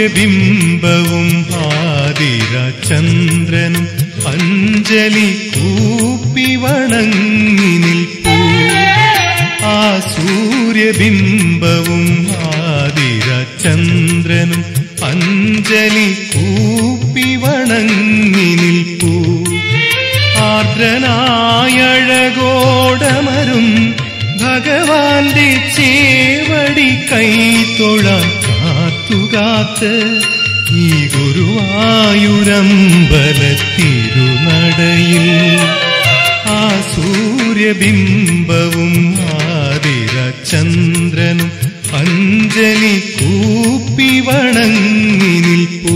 സൂര്യബിംബവും ആതിര ചന്ദ്രനും അഞ്ജലി കൂപ്പി വണങ്ങി നിൽപ്പൂ ആ സൂര്യബിംബവും ആതിര ചന്ദ്രനും അഞ്ജലി കൂപ്പി വണങ്ങി നിൽപ്പൂ ആർദ്രനായഴകോടമരും ഭഗവാന്റെ ചേവടി കൈത്തൊഴാൻ കാത്തുകാത്ത് ഈ ഗുരുവായൂരമ്പല തിരുനടയിൽ ആ സൂര്യബിംബവും ആതിര ചന്ദ്രനും അഞ്ജലി കൂപ്പി വണങ്ങി നിൽപ്പൂ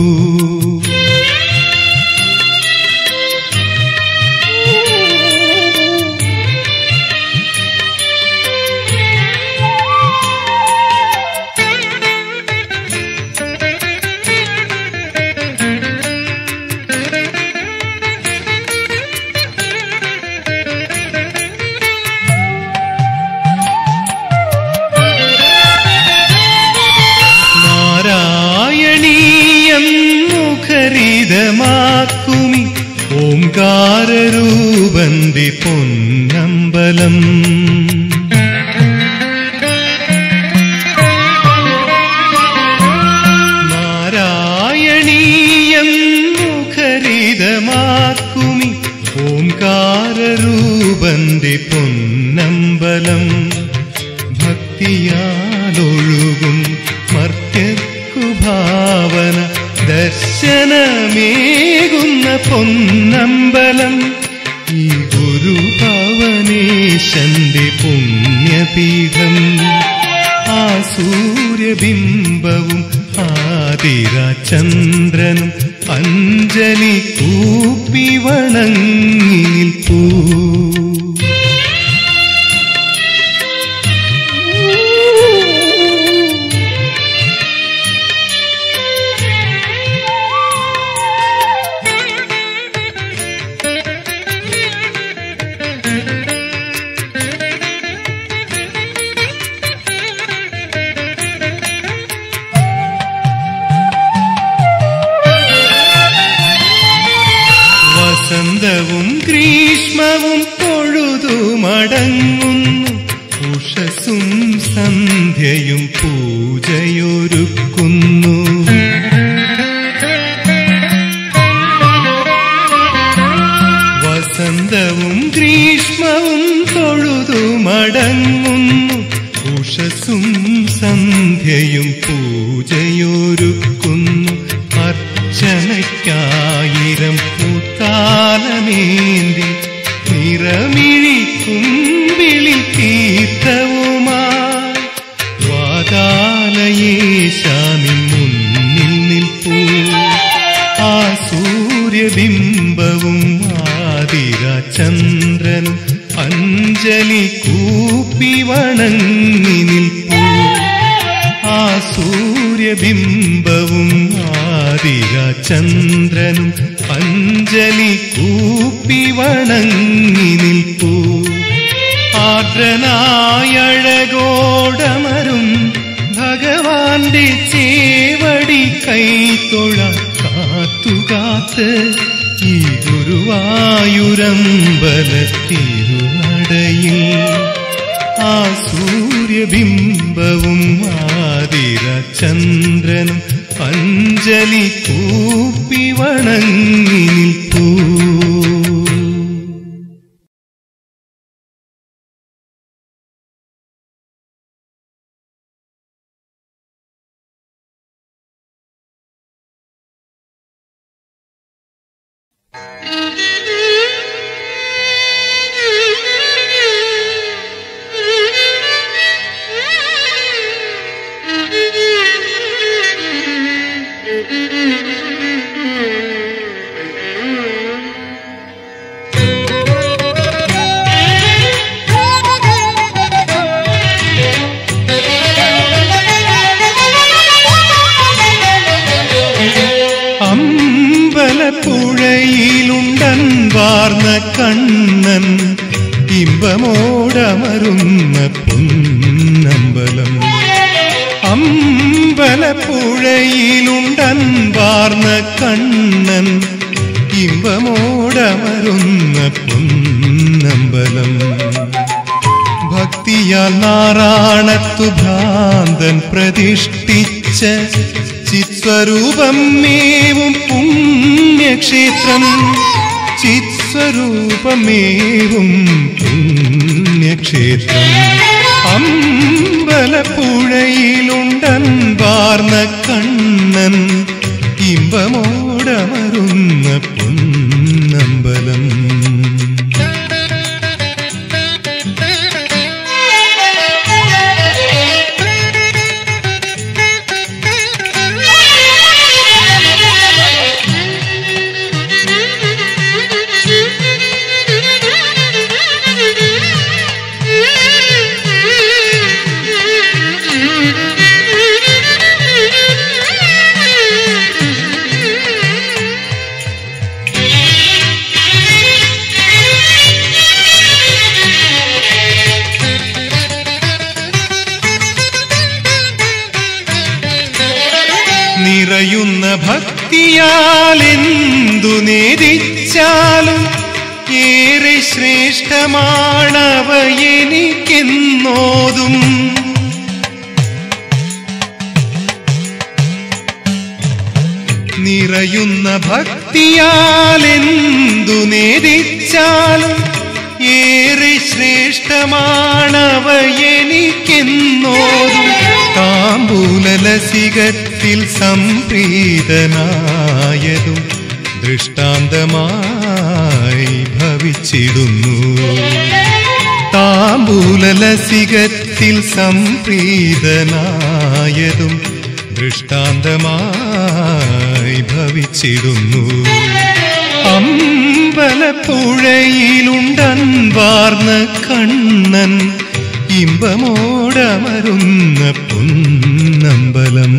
നാരായണീയം മുഖരിതമാക്കുമി ഓംകാരൂപന്തി പൊന്നമ്പലം നാരായണീയം മുഖരിതമാക്കുമി ഓംകാരൂപന്തി പൊന്നമ്പലം ഭക്തിയാലൊഴുകും മർത്യർക്കു ഭാവന ദർശനമേകുന്ന പൊന്നമ്പലം ഈ ഗുരുഭവനേശന്റെ പുണ്യപീഠം ആ സൂര്യബിംബവും ആതിര ചന്ദ്രനും അഞ്ജലി കൂപ്പി വണങ്ങി നിൽപ്പൂ വസന്തവും ഗ്രീഷ്മവും തൊഴുതു മടങ്ങുന്നു ഉഷസും സന്ധ്യയും പൂജയൊരുക്കുന്നു വസന്തവും ഗ്രീഷ്മവും തൊഴുതു മടങ്ങുന്നു ഉഷസും സന്ധ്യയും പൂജയൊരുക്കുന്നു അർച്ചനയ്ക്കായിരം പൂത്താലമേന്തി നിറമിഴി കുമ്പിളി തീർത്ഥവുമായി വാതാലയേശാനിൻ മുന്നിൽ നിൽപ്പൂ ആ സൂര്യബിംബവും ആതിര ചന്ദ്രനും അഞ്ജലി കൂപ്പി വണങ്ങി നിൽപ്പൂ ആ സൂര്യബിംബവും ആതിര ചന്ദ്രനും അഞ്ജലി കൂപ്പി വണങ്ങി നിൽപ്പൂ ആർദ്രനായഴകോടമരും ഭഗവാന്റെ ചേവടി കൈത്തൊഴ കാത്തുകാത്ത് ഈ ഗുരുവായൂരമ്പല തിരുനടയിൽ ആ സൂര്യബിംബവും ആതിര ചന്ദ്രനും അഞ്ജലി കൂപ്പി വണങ്ങി നിൽപ്പൂ അമ്പലപ്പുഴയിലുണ്ടൻ വാർന്ന കണ്ണൻ ഇമ്പമോടമരുന്ന പൊന്നമ്പലം അമ്പലപ്പുഴയിലുണ്ടൻ അമ്പലപ്പുഴയിലുണ്ടൻപാർന്ന കണ്ണൻ ഇമ്പമോടമരുന്ന പൊന്നമ്പലം ഭക്തിയാൽ നാറാണത്തു ഭ്രാന്തൻ പ്രതിഷ്ഠിച്ച ചിത്സ്വരൂപം മേവും പുണ്യക്ഷേത്രം ചിത്സ്വരൂപമേവും പുണ്യക്ഷേത്രം അമ്പലപ്പുഴയിലുണ്ടൻപാർന്ന കണ്ണൻ ഇമ്പമോടമരുന്ന പൊന്നമ്പലം നിറയുന്ന ഭക്തിയാൽ എന്തു നേദിച്ചാലും ഏറെ ശ്രേഷ്ഠമാണവ എനിക്കെന്നോതും നിറയുന്ന ഭക്തിയാൽ എന്തു നേദിച്ചാലും ഏറെ ശ്രേഷ്ഠമാണവ എനിക്കെന്നോതും താമ്പൂലലസികത്തിൽ സംപ്രീതനായതും ദൃഷ്ടാന്തമായി ഭവിച്ചിടുന്നു താമ്പൂലലസികത്തിൽ സംപ്രീതനായതും ദൃഷ്ടാന്തമായി ഭവിച്ചിടുന്നു അമ്പലപ്പുഴയിലുണ്ടൻവാർന്ന കണ്ണൻ ഇമ്പമോടമരുന്ന പൊന്നമ്പലം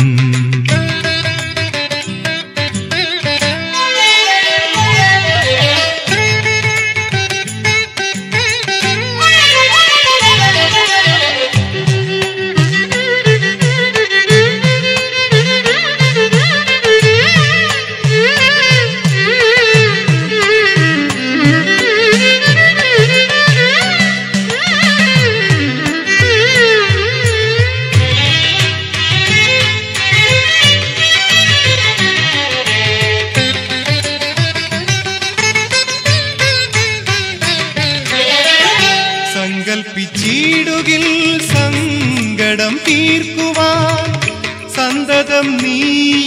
സങ്കൽപ്പിച്ചിടുകിൽ സങ്കടം തീർക്കുവാൻ സന്തതം നീ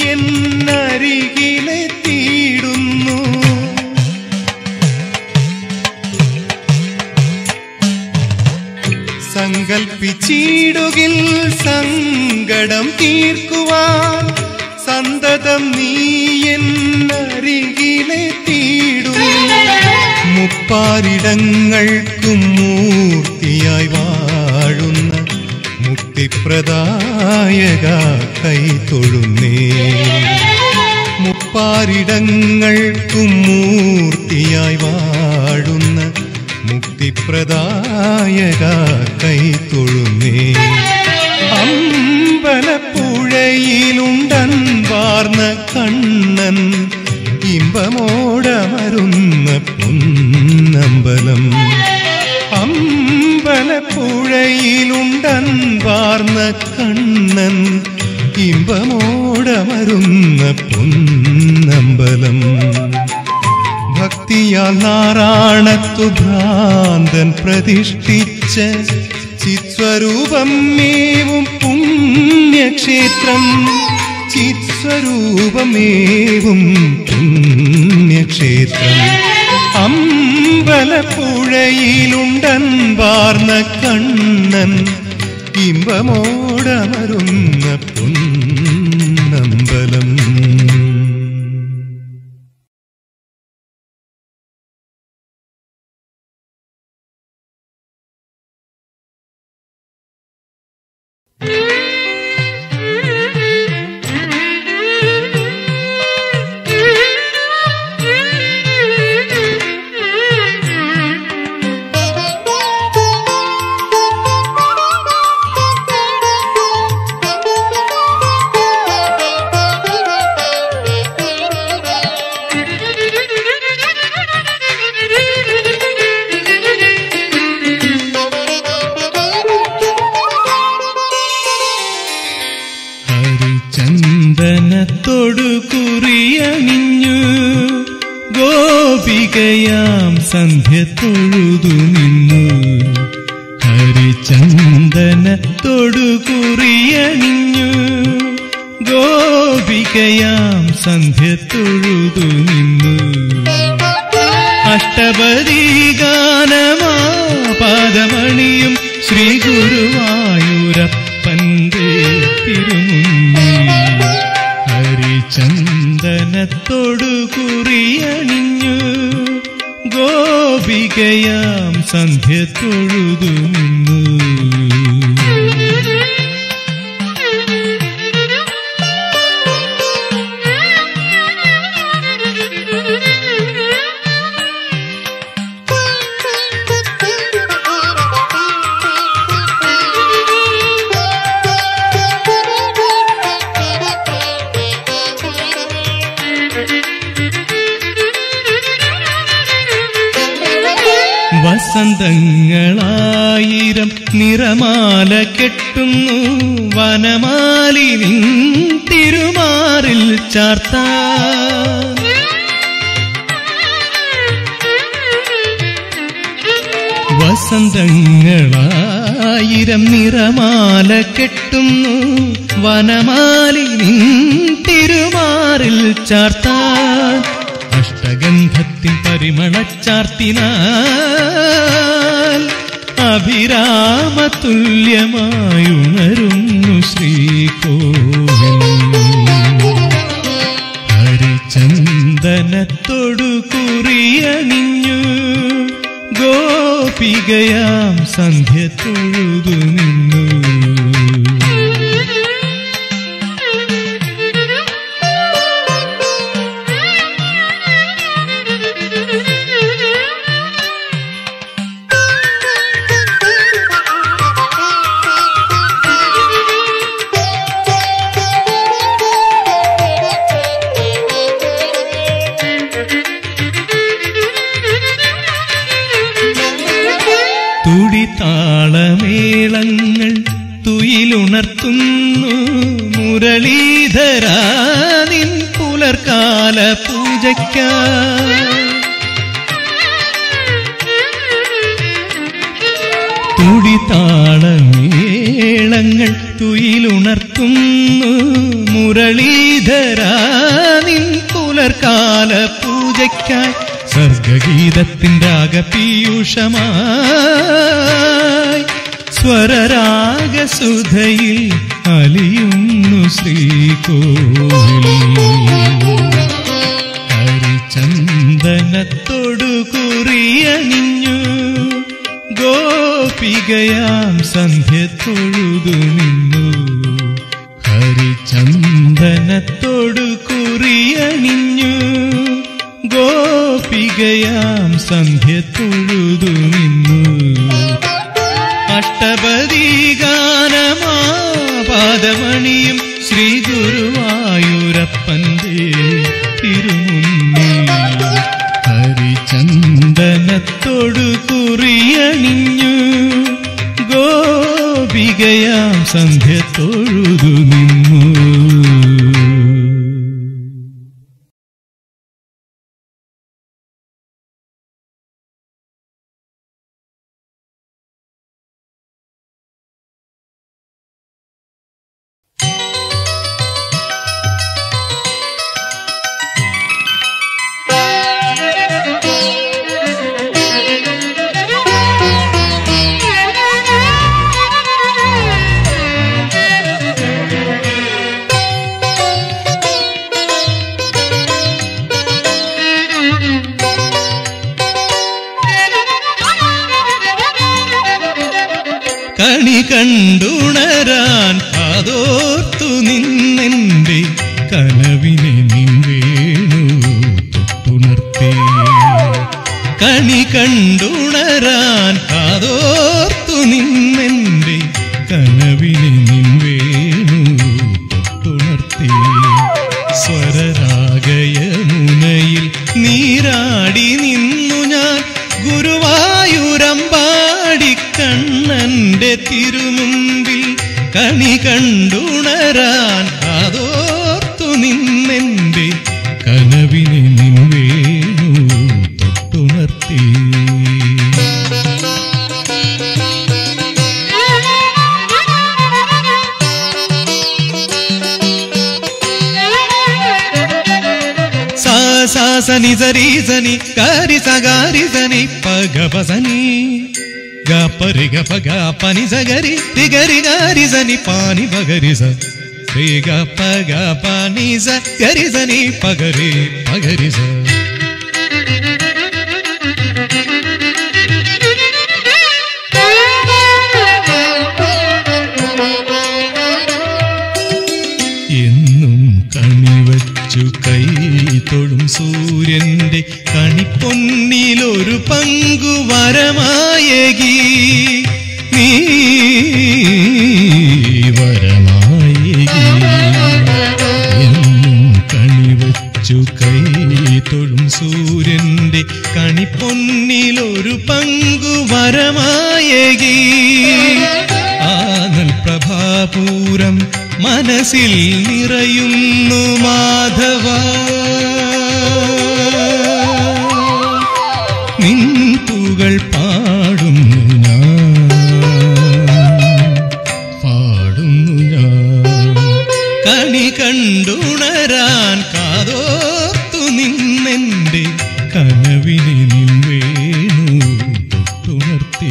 എന്നരികിലെത്തിയിടുന്നു സങ്കൽപ്പിച്ചിടുകിൽ സങ്കടം തീർക്കുവാൻ സന്തതം നീ എന്നരികിലെത്തിയിടുന്നു മുപ്പാരിടങ്ങൾക്കും മൂർത്തിയായി വാഴുന്ന മുക്തിപ്രദായക കൈതൊഴുന്നേ മുപ്പാരിടങ്ങൾക്കും മൂർത്തിയായി വാഴുന്ന മുക്തിപ്രദായക കൈതൊഴുന്നേ അമ്പലപ്പുഴയിലുണ്ടൻവാർന്ന കണ്ണൻ ഇമ്പമോടമരുന്ന പൊന്നമ്പലം അമ്പലപ്പുഴയിലുണ്ടൻവാർന്ന കണ്ണൻ ഇമ്പമോടമരുന്ന പൊന്നമ്പലം ഭക്തിയാൽ നാറാണത്തു ഭ്രാന്തൻ പ്രതിഷ്ഠിച്ച ചിത്സ്വരൂപം മേവും പുണ്യക്ഷേത്രം ചിത്സ്വരൂപമേവും പുണ്യക്ഷേത്രം അമ്പലപ്പുഴയിലുണ്ടൻപാർന്ന കണ്ണൻ ഇമ്പമോടമരുന്ന പൊന്നമ്പലം Thank you. ചന്ദനത്തൊടു കുറിയണിഞ്ഞു ഗോപികയാം സന്ധ്യ തൊഴുതു നിന്നു ഹരിചന്ദനത്തൊടു കുറിയണിഞ്ഞു ഗോപികയാം സന്ധ്യ തൊഴുതു നിന്നു അഷ്ടപതി ഗാനമാ പാദമണിയും ശ്രീ ഗുരുവായൂരപ്പന്റെ തിരുമുന്നിൽ ഹരിചന്ദനത്തോടു കുറിയണിഞ്ഞു ഗോപികയാം സന്ധ്യ തൊഴുതു നിന്നു വസന്തങ്ങളായിരം നിറമാല കെട്ടുന്നു വനമാലി നിൻ തിരുമാറിൽ ചാർത്ത വസന്തങ്ങളായിരം നിറമാല കെട്ടുന്നു വനമാലി നിൻ തിരുമാറിൽ ചാർത്താൻ അഷ്ടഗന്ധത്തിൻ പരിമളച്ചാർത്തിനാൽ അഭിരാമതുല്യമായുണരുന്നു ശ്രീകോവിൽ ഹരിചന്ദനത്തോടു കുറിയണിഞ്ഞു ഗോപികയാം സന്ധ്യ തൊഴുതു നിന്നു തുടിതാളമേളങ്ങൾ തുയിലുണർത്തുന്നു മുരളീധരാ നിൻ പുലർക്കാല പൂജയ്ക്കാ തുടിതാളമേളങ്ങൾ തുയിലുണർത്തുന്നു മുരളീധരാ നിൻ പുലർക്കാല പൂജയ്ക്കായി സർഗഗീതത്തിൻ്റെ അകപീയൂഷമായി സ്വരരാഗസുധയിൽ അലിയുന്നു ശ്രീകോവിൽ ഹരിചന്ദനത്തോടു കുറിയണിഞ്ഞു ഗോപികയാം സന്ധ്യ തൊഴുതു നിന്നു ഹരിചന്ദനത്തോടു കുറിയണിഞ്ഞു ഗോപികയാം സന്ധ്യ തൊഴുതു നിന്നു അഷ്ടപതി ഗാനമാ പാദമണിയും ശ്രീ ഗുരുവായൂരപ്പന്റെ തിരുമുന്നിൽ ഹരിചന്ദനത്തോടു കുറിയണിഞ്ഞു ഗോപികയാം സന്ധ്യ തൊഴുതു നിന്നു കണി കണ്ടുണരാൻ അതോർത്തു നിന്നെന്റെ കനവിനെ നിൻ വേണു തൊട്ടുണർത്തേ കണി കണ്ടുണരാൻ അതോർത്തു നിന്നെന്റെ കനവിനെ നിൻ വേണു തൊട്ടുണർത്തേ സ്വരരാഗയമുനയിൽ നീരാടി നിന്നു ഞാൻ ഗുരുവായൂരമ്പാടി കണ്ണന്റെ തിരുമുമ്പിൽ കണി കണ്ടുണരാൻ അതോർത്തു നിൻ sa sa ni za ri za ni ga ri sa ga ri za ni pa ga pa sa ni ga pa ri ga pa ga pa ni za ga ri ri ga ri ga ri za ni pa ni pa ga ri za ri ga pa ga pa ni za ga ri za ni pa ga ri pa ga ri za എന്നും കണിവച്ചു കൈ തൊഴും സൂര്യന്റെ കണിപ്പൊന്നിലൊരു പങ്കു വരമായകി നീ വരമായകി എന്നും കണിവച്ചു കൈ തൊഴും സൂര്യന്റെ കണിപ്പൊന്നിലൊരു പങ്കു വരമായകി anal പ്രഭാപൂരം മനസ്സിൽ നിറയുന്നു മാധവ നിൻ പൂകൾ പാടുന്നു ഞാൻ പാടുന്നു ഞാൻ കണി കണ്ടുണരാൻ കാതോർത്തു നിന്നെന്റെ കനവിനെ നിൻ Venu തൊട്ടുണർത്തി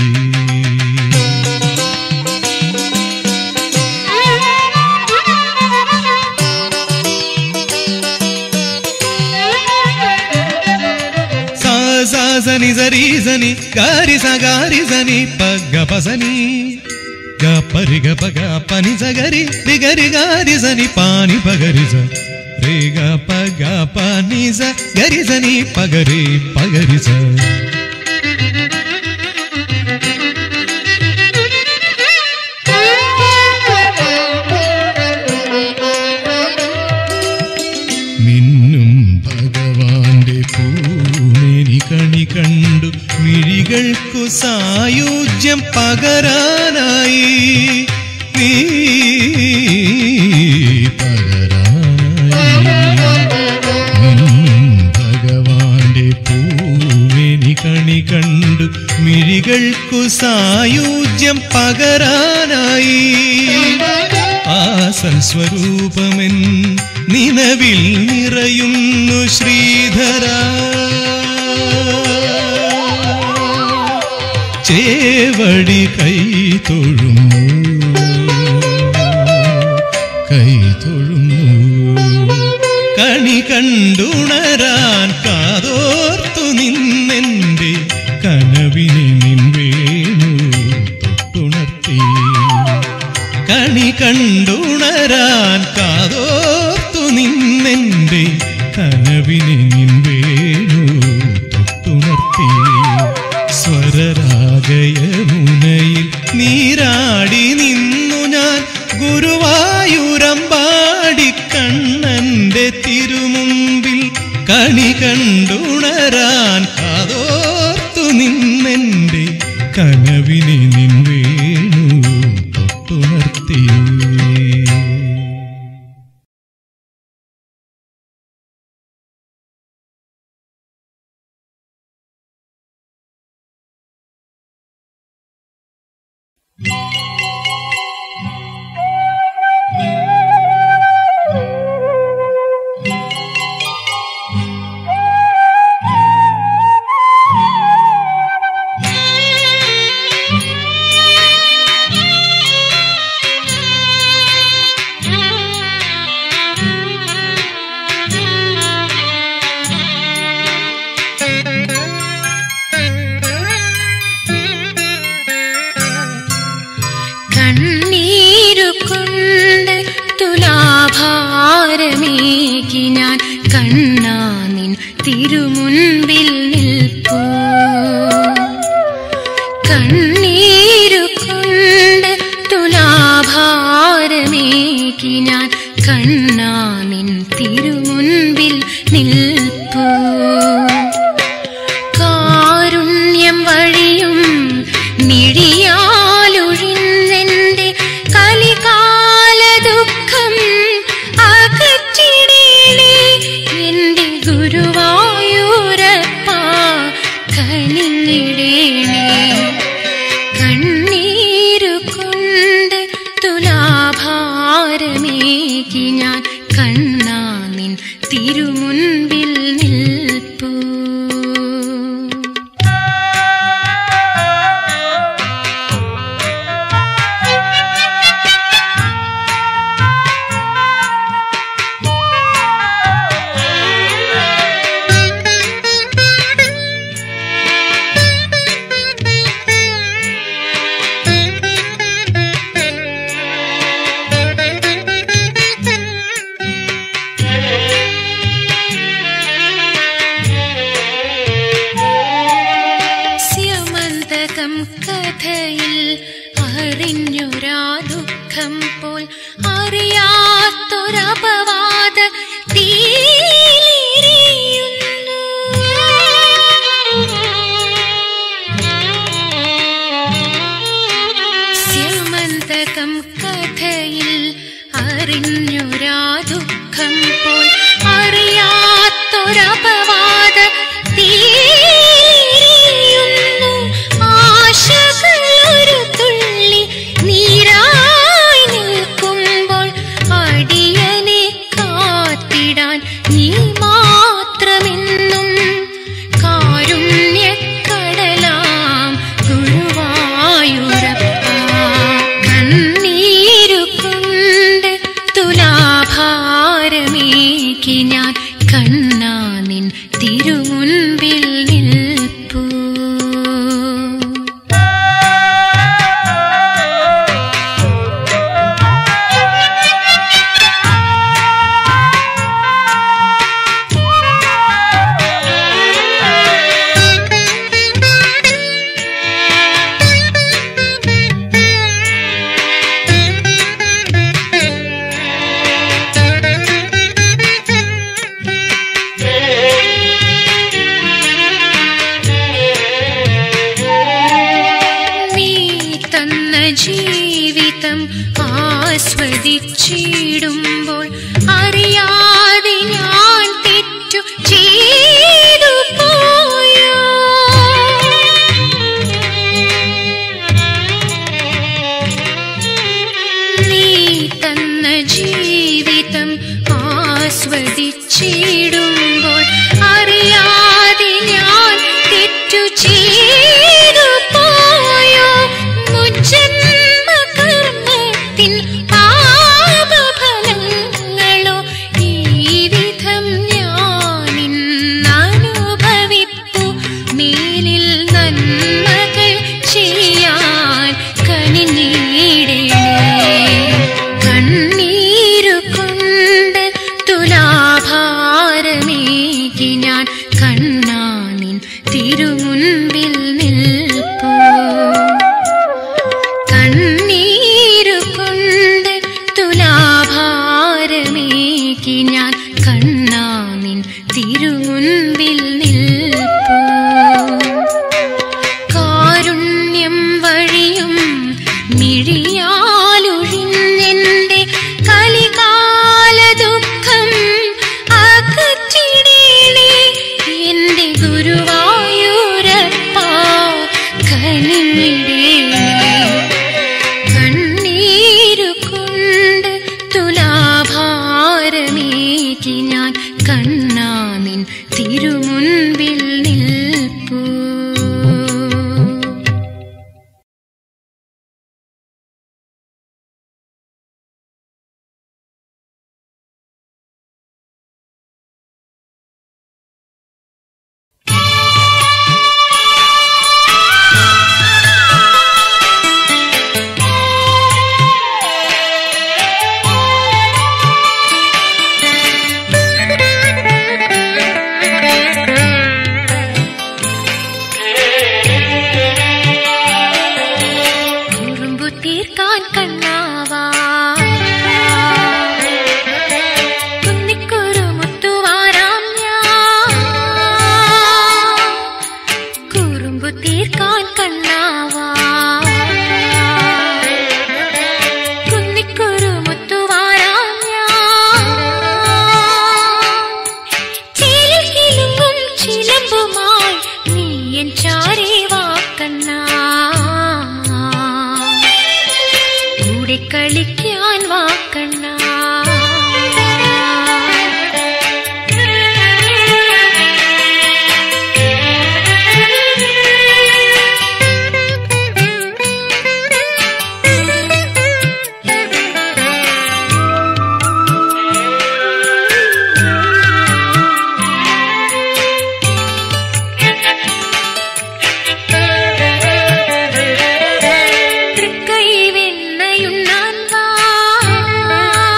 sa sa sa ni za ri za ni ga ri sa ga ri za ni pa ga pa sa ni ga pa ri ga pa ga pa ni za ga ri ri ga ri ga ri za ni pa ni pa ga ri za re ga pa ga pa ni za ga ri za ni pa ga ri pa ga ri za മിന്നും ഭഗവാന്റെ പൂമേനി കണി കണ്ടു മിഴികൾക്കു സായുജ്യം പകരാനായി നീ പകരാനായി മിന്നും ഭഗവാന്റെ പൂമേനി കണി കണ്ടു മിഴികൾക്കു സായുജ്യം പകരാനായി ആസൽ സ്വരൂപമെൻ നിലവിൽ നിറയുന്നു ശ്രീധര ചേവടി കൈ തൊഴുന്നു കൈ തൊഴുന്നു കണി കണ്ടുണരാൻ കാതോർത്തു നിന്നെന്റെ കനവിനെ നിൻ വേണു തൊട്ടുണർത്തി കണി കണ്ടുണരാൻ കാതോർത്തു നിന്നെന്റെ കനവിനെ നിൻ വേണു തൊട്ടുണർത്തി സ്വരരാഗയമുനയിൽ നീരാടി നിന്നു ഞാൻ ഗുരുവായൂരമ്പാടി കണ്ണന്റെ തിരുമുമ്പിൽ കണി കണ്ടുണരാൻ കാതോർത്തു നിന്നെന്റെ കനവിനെ നിൻ വേണു തൊട്ടുണർത്തി കണ്ണീരുകൊണ്ട് തുലാഭാരമേകി ഞാൻ കണ്ണാ നിൻ തിരുമുൻപിൽ നിൽപ്പൂ കണ്ണീരുകൊണ്ട് തുലാഭാരമേകി ഞാൻ കണ്ണാ നിൻ തിരുമുൻപിൽ നിൽപ്പൂ കാരുണ്യം വഴിയും മിഴിയാലൊഴിഞ്ഞെന്റെ കലികാല ദുഃഖം അകറ്റിടേണേ എന്റെ ഗുരുവായൂരപ്പ കനിഞ്ഞിടേണേ കണ്ണീരുകൊണ്ട് തുലാഭാരമേകി ഞാൻ കണ്ണാ നിൻ തിരുമുൻപിൽ നിൽ കഥയിൽ അറിഞ്ഞൊരാ ദുഃഖം പോൽ അറിയാത്തൊരപവാദ തീരിയുന്നു സ്യമന്തകം കഥയിൽ അറിഞ്ഞൊരാ ദുഃഖം പോൽ അറിയാത്തൊരപവാദ തീരിയുന്നു ആശകളൊരു തുള്ളി നീരായി നിൽക്കുമ്പോൾ അടിയനെ കാത്തിടാൻ നീ മാത്രമെന്നും കാരുണ്യക്കടലാം ഗുരുവായൂരപ്പ കണ്ണീരുകൊണ്ട് തുലാഭാരമേകി ഞാൻ കണ്ണാ നിൻ തിരുമുൻപിൽ നിൽപ്പൂ നീ തന്ന ജീവിതം ആസ്വദിച്ചിടുമ്പോൾ അറിയാതെ ഞാൻ തെറ്റു ചെയ്തു പോയോ നീ തന്ന ജീവിതം ആസ്വദിച്ചിടുമ്പോൾ അറിയാതെ ഞാൻ തെറ്റു ചെയ്തു പോയോ മുജന്മകർമ്മത്തിൻ പാപഫലങ്ങളോ ഈ വിധം ഞാനിന്നനുഭവിപ്പു മേലിൽ നന്മകൾ ചെയ്യാൻ കനിഞ്ഞിടണേ കണ്ണീരുകൊണ്ട് തുലാഭാരമേകി ഞാൻ കണ്ണാനിൻ തിരുമുൻപിൽ നിൽപ്പൂ കണ്ണീരുകൊണ്ട് തുലാഭാരമേകി ഞാൻ കണ്ണാനിൻ തിരുമുൻപിൽ നിൽപ്പൂ കാരുണ്യം വഴിയും മിഴിയാലൊഴിഞ്ഞെന്റെ കലികാല ദുഃഖം അകറ്റിടേണേ എന്റെ ഗുരുവായൂരപ്പ കനിഞ്ഞിടേണേ കണ്ണീരുകൊണ്ട് തുലാഭാരമേകി ഞാൻ കണ്ണാനിൻ തിരുമുൻപിൽ നിൽപ്പൂ കുറുമ്പു തീർക്കാൻ കണ്ണാവാ കുന്നിക്കുരു മുത്തുവാരാം ഞാൻ കുറുമ്പു തീർക്കാൻ കണ്ണാവാ കുന്നിക്കുരു മുത്തുവാരാം ഞാൻ ചേലിൽ കിലുങ്ങും ചിലമ്പുമായി നീ എൻ ചാരി വാക്കണ്ണാ കൂടെ കളിക്കാൻ വാക്കണ്ണാ തൃക്കൈ വെണ്ണയുണ്ണാൻ വാ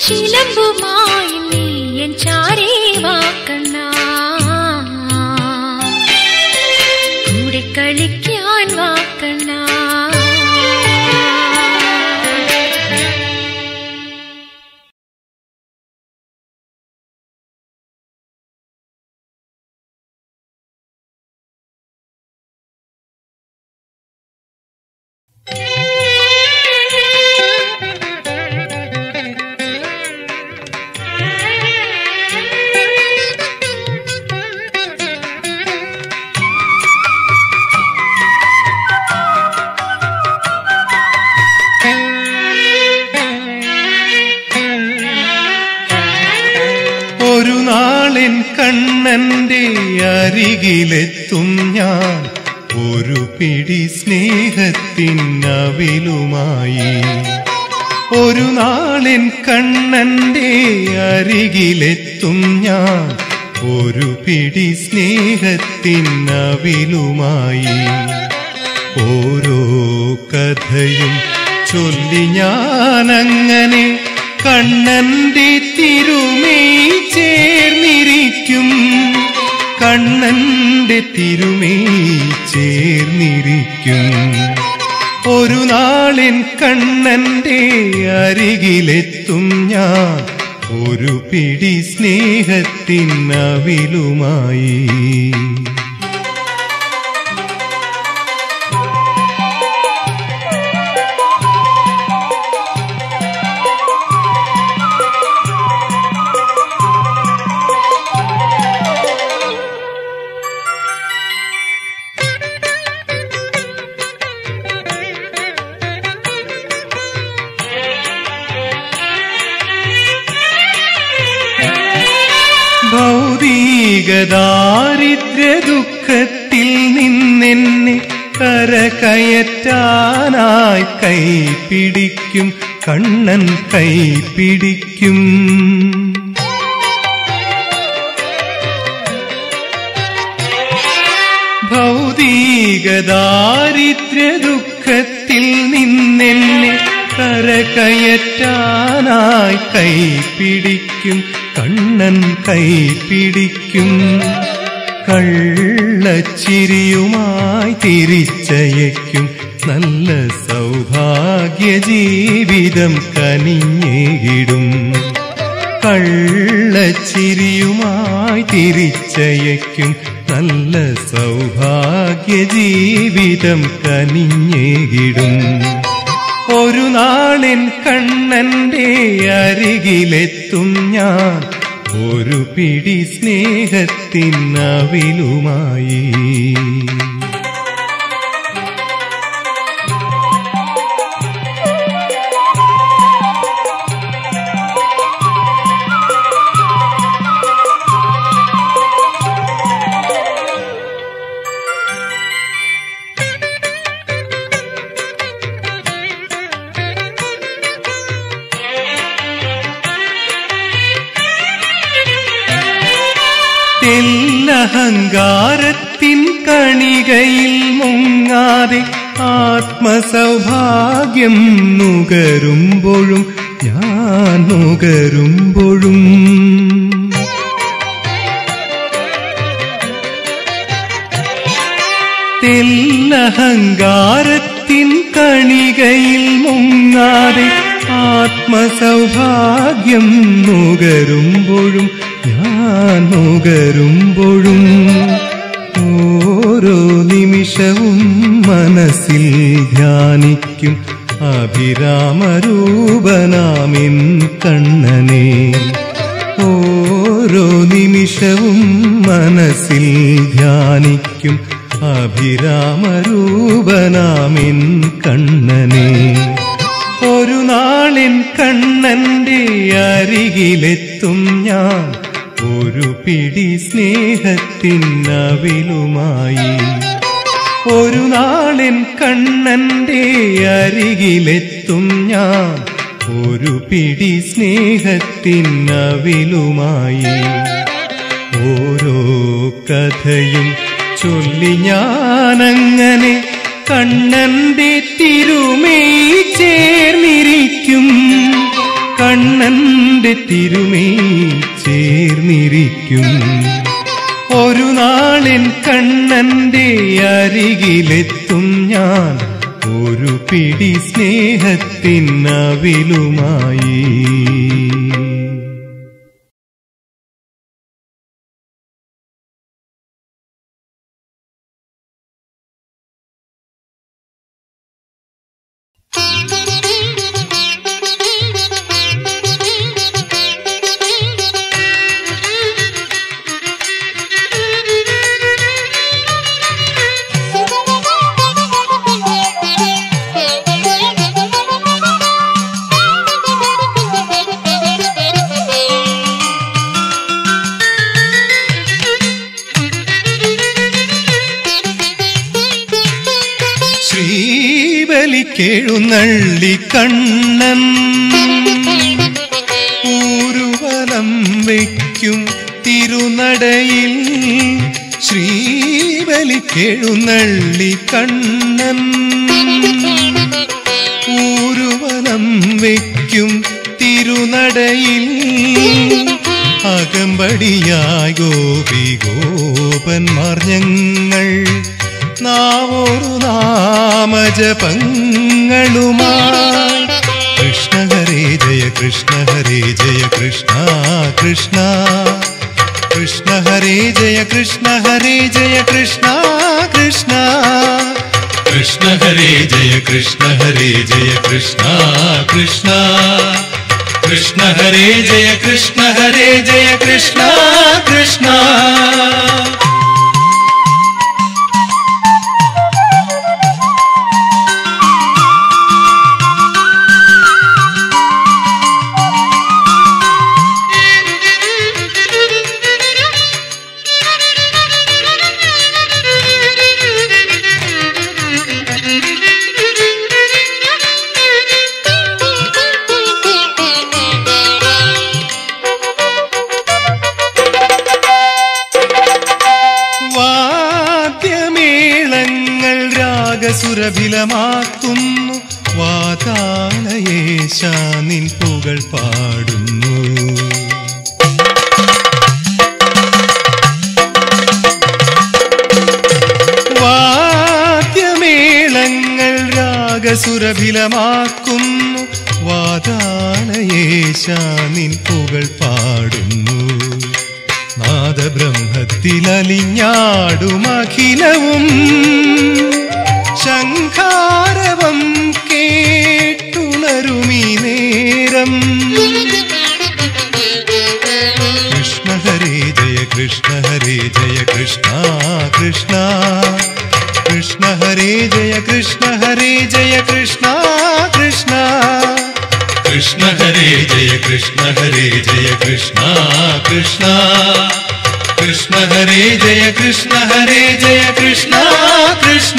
ചിലമ്പുമായി നീ എൻ ചാരേ വാക്കണ്ണ കൂടെ കളിക്കാൻ വാക്കണ്ണ ഒരു നാളിൻ കണ്ണന്റെ അരികിലെത്തും ഞാൻ ഒരു പിടി സ്നേഹത്തിനവിലുമായി ഒരു നാളിൻ കണ്ണന്റെ അരികിലെത്തും ഞാൻ ഒരു പിടി സ്നേഹത്തിനവിലുമായി ഓരോ കഥയും ചൊല്ലി ഞാനങ്ങനെ കണ്ണന്റെ തിരുമേ ചേർന്നിരിക്കും കണ്ണന്റെ തിരുമേ ചേർന്നിരിക്കും ഒരു നാളിൻ കണ്ണന്റെ അരികിലെത്തും ഞാൻ ഒരു പിടി സ്നേഹത്തിനവിലുമായി ഭൗതികദാരിദ്ര്യ ദുഃഖത്തിൽ നിന്നെന്നെ കരകയറ്റാനായി കൈപിടിക്കും കണ്ണൻ കൈപിടിക്കും ഭൗതികദാരിദ്ര്യ ദുഃഖത്തിൽ നിന്നെന്നെ കരകയറ്റാനായി കൈപിടിക്കും കണ്ണൻ കൈപിടിക്കും കള്ളച്ചിരിയുമായി തിരിച്ചയക്കും നല്ല സൗഭാഗ്യ ജീവിതം കനിഞ്ഞേകിടും കള്ളച്ചിരിയുമായി തിരിച്ചയക്കും നല്ല സൗഭാഗ്യ ജീവിതം കനിഞ്ഞേകിടും ഒരു നാളിൻ കണ്ണന്റെ അരികിലെത്തും ഞാൻ ഒരു പിടി സ്നേഹത്തിനവിലുമായി തെല്ലഹങ്കാരത്തിൻ കണികയിൽ മുങ്ങാതെ ആത്മസൗഭാഗ്യം നുകരുമ്പോഴും ഞാൻ നുകരുമ്പോഴും തെല്ലഹങ്കാരത്തിൻ കണികയിൽ മുങ്ങാതെ ആത്മസൗഭാഗ്യം നുകരുമ്പോഴും ഞാൻ നുകരുമ്പോഴും ഓരോ നിമിഷവും മനസ്സിൽ ധ്യാനിക്കും അഭിരാമരൂപനാമിൻ കണ്ണനെ ഓരോ നിമിഷവും മനസ്സിൽ ധ്യാനിക്കും അഭിരാമരൂപനാമിൻ കണ്ണനെ ഒരു നാളിൻ കണ്ണന്റെ അരികിലെത്തും ഞാൻ ഒരു പിടി സ്നേഹത്തിനവിലുമായി ഒരു നാളിൻ കണ്ണന്റെ അരികിലെത്തും ഞാൻ ഒരു പിടി സ്നേഹത്തിനവിലുമായി ഓരോ കഥയും ചൊല്ലി ഞാനങ്ങനെ കണ്ണന്റെ തിരുമേ ചേർന്നിരിക്കും കണ്ണന്റെ തിരുമേ ചേർന്നിരിക്കും ഒരു നാളിൻ കണ്ണന്റെ അരികിലെത്തും ഞാൻ ഒരു പിടി സ്നേഹത്തിനവിലുമായി ശ്രീബലിക്കെഴുന്നള്ളി കണ്ണൻ ഊരുവലം വയ്ക്കും തിരുനടയിൽ ശ്രീബലിക്കെഴുന്നള്ളി കണ്ണൻ ഊരുവലം വയ്ക്കും തിരുനടയിൽ അകമ്പടിയായി ഗോപി ഗോപന്മാർ ഞങ്ങൾ നാവോരു നാമജപങ്ങളുമായി കൃഷ്ണ ഹരേ ജയ കൃഷ്ണ ഹരേ ജയ കൃഷ്ണ കൃഷ്ണ കൃഷ്ണ ഹരേ ജയ കൃഷ്ണ ഹരേ ജയ കൃഷ്ണ കൃഷ്ണ കൃഷ്ണ ഹരേ ജയ കൃഷ്ണ ഹരേ ജയ കൃഷ്ണ കൃഷ്ണ കൃഷ്ണ ഹരേ ജയ കൃഷ്ണ ഹരേ ജയ കൃഷ്ണ കൃഷ്ണ വാദ്യമേളങ്ങൾ രാഗസുരഭിലമാക്കുന്നു വാതാളയേശ നിൻ പുകൾ പാടുന്നു വാദ്യമേളങ്ങൾ രാഗസുരഭിലമാക്കുന്നു വാതാളയേശ നിൻ പുകൾ പാടുന്നു നാദബ്രഹ്മത്തിലലിഞ്ഞാടുമഖിലവും ശംഖാരവം കേട്ടുണരുമീ നേരം കൃഷ്ണ ഹരേ ജയ കൃഷ്ണ ഹരേ ജയ കൃഷ്ണ കൃഷ്ണ കൃഷ്ണ ഹരേ ജയ കൃഷ്ണ ഹരേ ജയ കൃഷ്ണ കൃഷ്ണ കൃഷ്ണ ഹരേ ജയ കൃഷ്ണ ഹരേ ജയ കൃഷ്ണ കൃഷ്ണ കൃഷ്ണ ഹരേ ജയ കൃഷ്ണ ഹരേ ജയ കൃഷ്ണ കൃഷ്ണ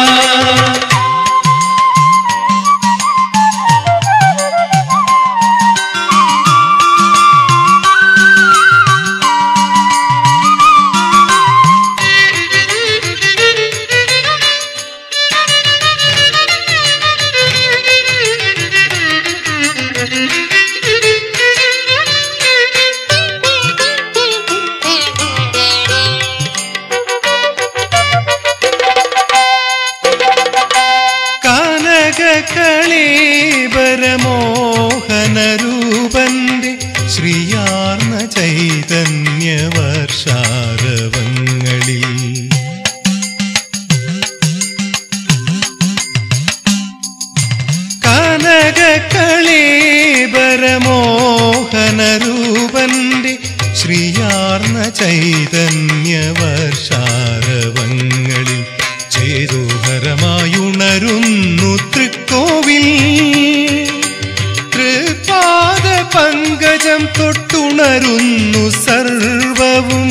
കനകകളേബരമോഹനരൂപന്റെ ശ്രീയാർന്ന ചൈതന്യവർഷാരവങ്ങളിൽ കനകകളേബരമോഹനരൂപന്റെ ശ്രീയാർന്ന ചൈതന്യവർഷാരവങ്ങളിൽ ചേതോഹരമായുണരുന്നു തൃക്കോവിൽ തൃപാദ പങ്കജം തൊട്ടുണരുന്നു സർവവും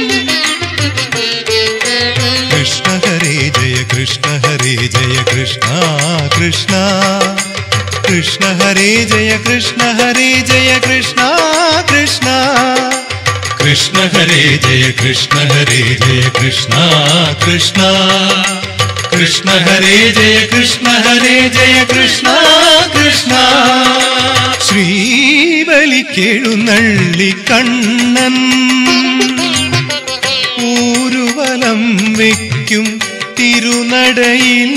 കൃഷ്ണ ഹരേ ജയ കൃഷ്ണ ഹരേ ജയ കൃഷ്ണ കൃഷ്ണ കൃഷ്ണ ഹരേ ജയ കൃഷ്ണ ഹരേ ജയ കൃഷ്ണ കൃഷ്ണ കൃഷ്ണ ഹരേ ജയ കൃഷ്ണ ഹരേ ജയ കൃഷ്ണ കൃഷ്ണ കൃഷ്ണ ഹരേ ജയ കൃഷ്ണ ഹരേ ജയ കൃഷ്ണ കൃഷ്ണ ശ്രീബലിക്കെഴുന്നള്ളി കണ്ണൻ ഊരുവലം വയ്ക്കും തിരുനടയിൽ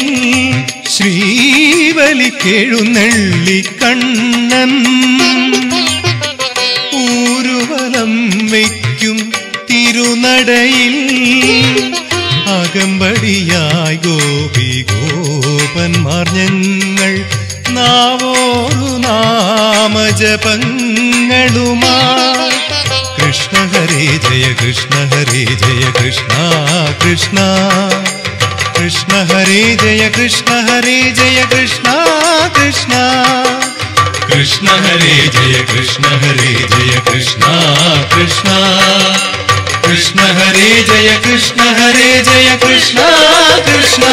ശ്രീബലിക്കെഴുന്നള്ളി കണ്ണൻ ഊരുവലം വയ്ക്കും തിരുനടയിൽ അകമ്പടിയായി ഗോപി ഗോപന്മാർ ഞങ്ങൾ നാവോടു നാമജപങ്ങളുമാ കൃഷ്ണ ഹരേ ജയ കൃഷ്ണ ഹരേ ജയ കൃഷ്ണ കൃഷ്ണ കൃഷ്ണ ഹരേ ജയ കൃഷ്ണ ഹരേ ജയ കൃഷ്ണ കൃഷ്ണ കൃഷ്ണ ഹരേ ജയ കൃഷ്ണ ഹരേ ജയ കൃഷ്ണ കൃഷ്ണ കൃഷ്ണ ഹരേ ജയ കൃഷ്ണ ഹരേ ജയ കൃഷ്ണ കൃഷ്ണ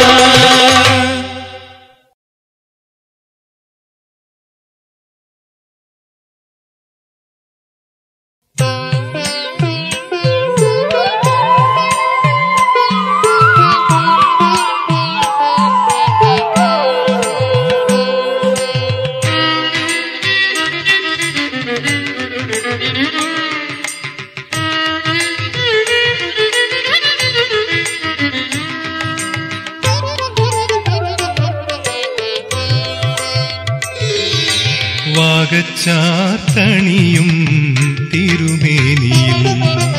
വാഗച്ചാത്തണിയും തിരുമേനിയിൽ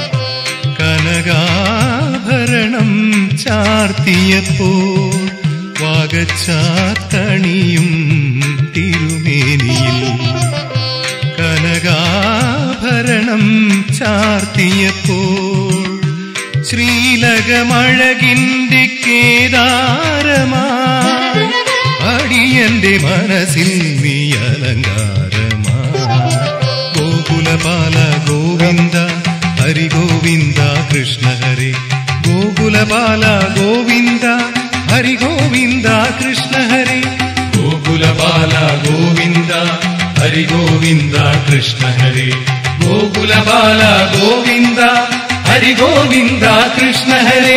കനകാഭരണം ചാർത്തിയപ്പോൾ വാഗച്ചാത്തണിയും തിരുമേനിയിൽ കനകാഭരണം ചാർത്തിയപ്പോൾ ശ്രീലകമഴകിന്റെ കേദാരമാ അടിയന്റെ മനസ്സിൽ നീ അലങ്കാരമാ ഗോകുലപാല ഗോവിന്ദ ഹരി ഗോവിന്ദ കൃഷ്ണ ഹരി ഗോകുലപാല ഗോവിന്ദ ഹരി ഗോവിന്ദ കൃഷ്ണ ഹരി ഗോകുലപാല ഗോവിന്ദ ഹരി ഗോവിന്ദ കൃഷ്ണ ഹരി ഗോകുലപാല ഗോവിന്ദ ഹരി ഗോവിന്ദ കൃഷ്ണ ഹരേ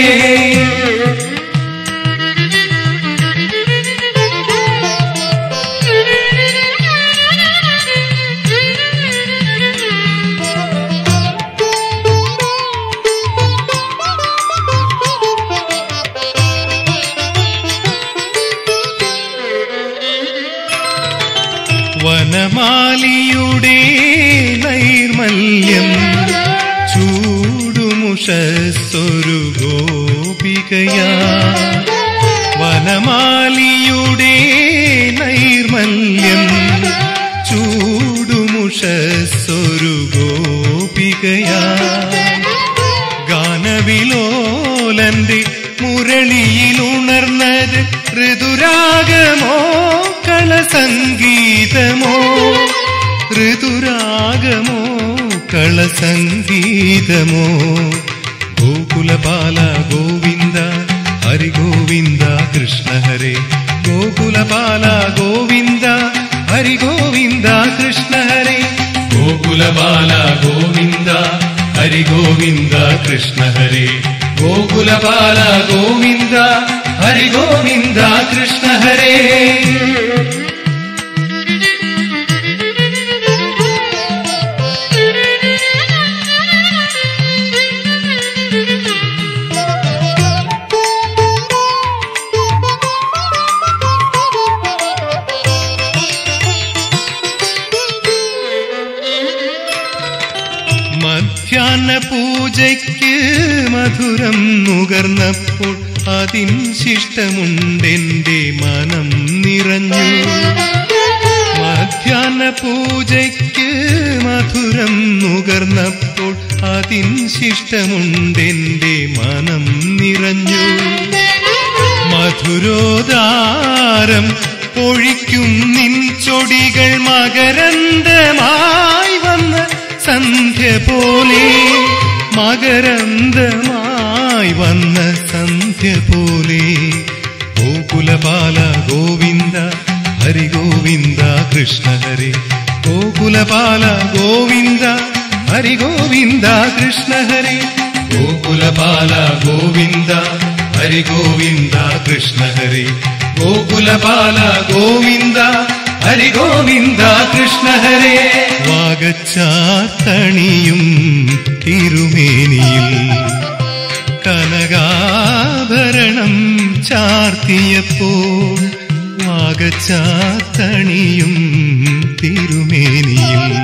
വനമാലിയുടെ നൈർമല്യം ചൂടുമുഷസ്സൊരു ഗോപികയാ വനമാലിയുടെ നൈർമല്യം ചൂടുമുഷസ്സൊരു ഗോപികയാ ഗാനവിലോലന്റെ മുരളിയിലുണർന്നത് ഋതുരാഗമോ കളസംഗീതമോ ഋതുരാഗമോ കളസംഗീതമോ ഗോകുലപാല ഗോവിന്ദ ഹരി ഗോവിന്ദ കൃഷ്ണ ഹരേ ഗോകുലപാല ഗോവിന്ദ ഹരി ഗോവിന്ദ കൃഷ്ണ ഹരേ ഗോകുലപാല ഗോവിന്ദ ഹരി ഗോവിന്ദ കൃഷ്ണ ഹരേ ഗോകുലപാല ഗോവിന്ദ ഹരി ഗോവിന്ദ കൃഷ്ണ ഹരേ മധ്യാഹ്ന പൂജയ്ക്ക് മധുരം നുകർന്നപ്പോൾ അതിൻ ശിഷ്ടമുണ്ടെന്റെ മനം നിറഞ്ഞു മധ്യാഹ്ന പൂജയ്ക്ക് മധുരം നുകർന്നപ്പോൾ അതിൻ ശിഷ്ടമുണ്ടെന്റെ മനം നിറഞ്ഞു മധുരോദാരം പൊഴിക്കും നിൻ ചൊടികൾ മകരന്തമായി വന്ന സന്ധ്യ പോലെ മകരന്തമായി വന്ന സന്ധ്യ പോലെ ഗോകുലപാല ഗോവിന്ദ ഹരി ഗോവിന്ദ കൃഷ്ണ ഹരി ഗോകുലപാല ഗോവിന്ദ ഹരി ഗോവിന്ദ കൃഷ്ണ ഹരി ഗോകുലപാല ഗോവിന്ദ ഹരി ഗോവിന്ദ കൃഷ്ണ ഹരി ഗോകുലപാല ഗോവിന്ദ ഹരി ഗോവിന്ദ കൃഷ്ണ ഹരേ വാഗച്ചാത്തണിയും തിരുമേനിയിൽ കനകാഭരണം ചാർത്തിയപ്പോൾ വാഗച്ചാത്തണിയും തിരുമേനിയിൽ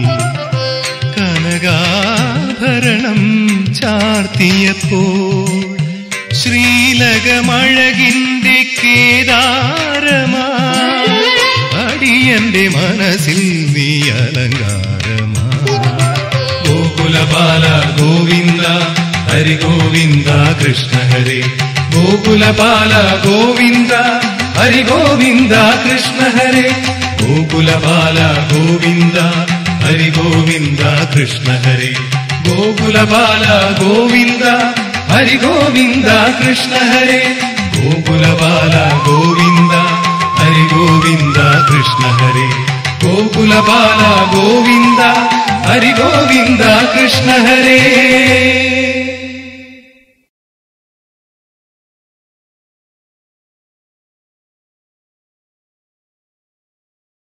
കനകാഭരണം ചാർത്തിയപ്പോൾ ശ്രീലകമഴകിന്റെ കേദാരമാ അടിയന്റെ മനസ്സിൽ നീ അലങ്കാരമാ ഗോകുലപാല ഗോവിന്ദ ഹരി ഗോവിന്ദ കൃഷ്ണ ഹരേ ഗോകുലപാല ഗോവിന്ദ ഹരി ഗോവിന്ദ കൃഷ്ണ ഹരേ ഗോകുലപാല ഗോവിന്ദ ഹരി ഗോവിന്ദ കൃഷ്ണ ഹരേ ഗോകുലപാല ഗോവിന്ദ ഹരി ഗോവിന്ദ കൃഷ്ണ ഹരേ ഗോകുലപാല ഗോവിന്ദ ഹരി ഗോവിന്ദ കൃഷ്ണ ഹരേ ഗോകുലപാല ഗോവിന്ദ ഹരി ഗോവിന്ദ കൃഷ്ണ ഹരേ